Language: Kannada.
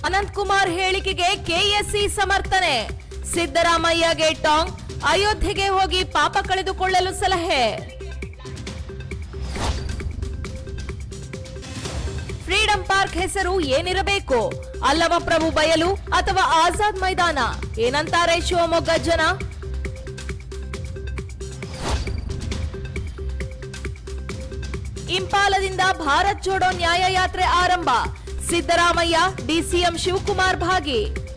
ಅನಂತಕುಮಾರ್ ಹೇಳಿಕೆಗೆ ಕೆಎಸ್ಸಿ ಸಮರ್ಥನೆ ಸಿದ್ದರಾಮಯ್ಯಗೆ ಟಾಂಗ್ ಅಯೋಧ್ಯೆಗೆ ಹೋಗಿ ಪಾಪ ಕಳೆದುಕೊಳ್ಳಲು ಸಲಹೆ ಫ್ರೀಡಂ ಪಾರ್ಕ್ ಹೆಸರು ಏನಿರಬೇಕು ಅಲ್ಲಮ ಪ್ರಭು ಬಯಲು ಅಥವಾ ಆಜಾದ್ ಮೈದಾನ ಏನಂತಾರೆ ಶಿವಮೊಗ್ಗ ಜನ ಇಂಪಾಲದಿಂದ ಭಾರತ್ ಜೋಡೋ ನ್ಯಾಯ ಯಾತ್ರೆ ಆರಂಭ ಸಿದ್ದರಾಮಯ್ಯ ಡಿಸಿಎಂ ಶಿವಕುಮಾರ್ ಭಾಗಿ